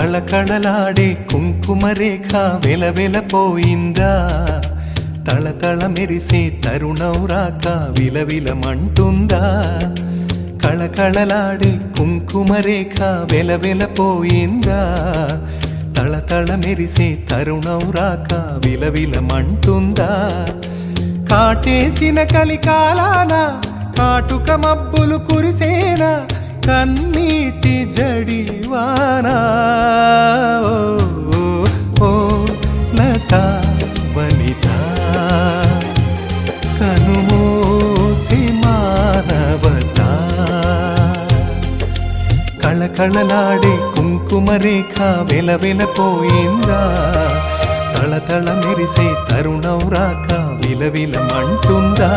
కళకళలాడే కుంకుమ రేఖ వెలవెలపోయిందా తళతళ మెరిసే తరుణం రాక విలవిలమంటుందా కళకళలాడే కుంకుమ రేఖ వెలవెలపోయిందా తళతళ మెరిసే తరుణం రాక విలవిలమంటుందా కాటేసిన కలికాలాన కాటుక మబ్బులు కురిసేనా కన్నీటి జడివానా ఓ, ఓ, ఓ లత వనిత కనుమోసి మానవత కళకళలాడే కుంకుమ రేఖ వెలవెలపోయిందా తళతళ మెరిసే తరుణం రాక విలవిలమంటుందా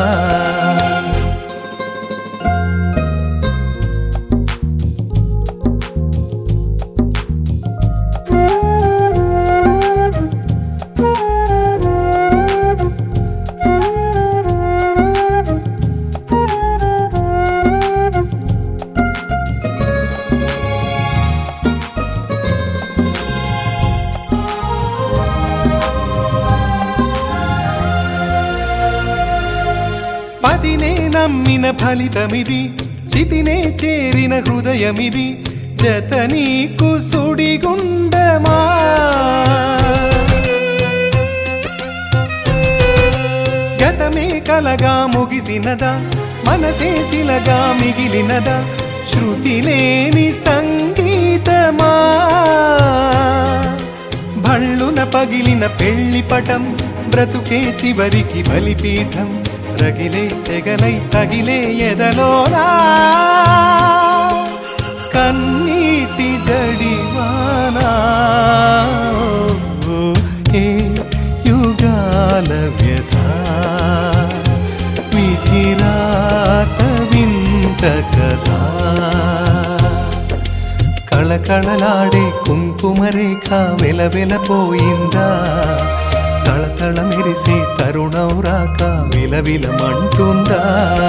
పదినే నమ్మిన ఫలితమిది చితినే చేరిన హృదయమిది జత నీకు సుడిగుండమా గతమే కలగా ముగిసినదా మనసే శిలగా మిగిలినదా శృతి లేని సంగీతమా భళ్ళున పగిలిన పెళ్లి పటం బ్రతుకే చివరికి బలిపీఠం రగిలే సెగలై తగిలే ఎదలోనా కన్నీటి జడివానా ఓ, ఏ యుగాల వ్యథ విధిరాత వింత కథ కళకళలాడే కుంకుమ రేఖ వెలవెలపోయిందా తళతళ మెరిసే తరుణం రాక విలవిలమంటుందా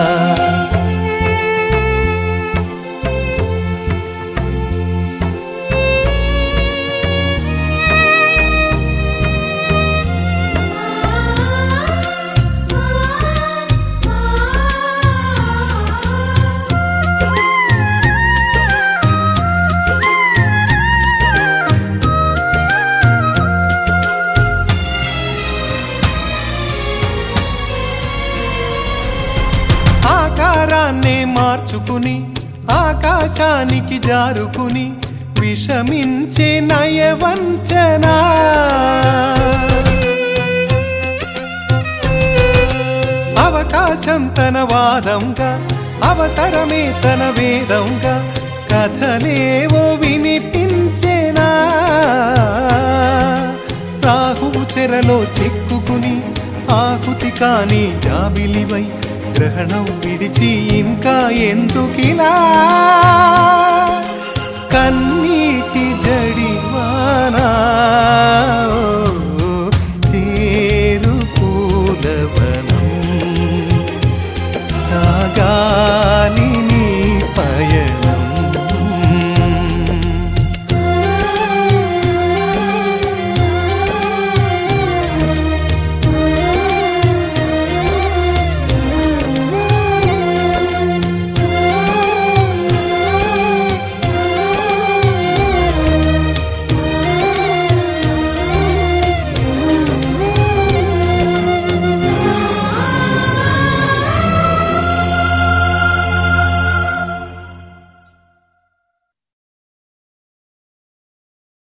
ఆకారాన్నే మార్చుకుని ఆకాశానికి జారుకుని విషమించే నయవంచనా అవకాశం తన వాదంగా అవసరమే తన వేదంగా కథలేవో వినిపించేనా రాహువు చెరలో చిక్కుకుని ఆహుతి కాని జాబిలివై గ్రహణం విడిచి ఇంకా ఎందుకిలా కన్నీటి జడి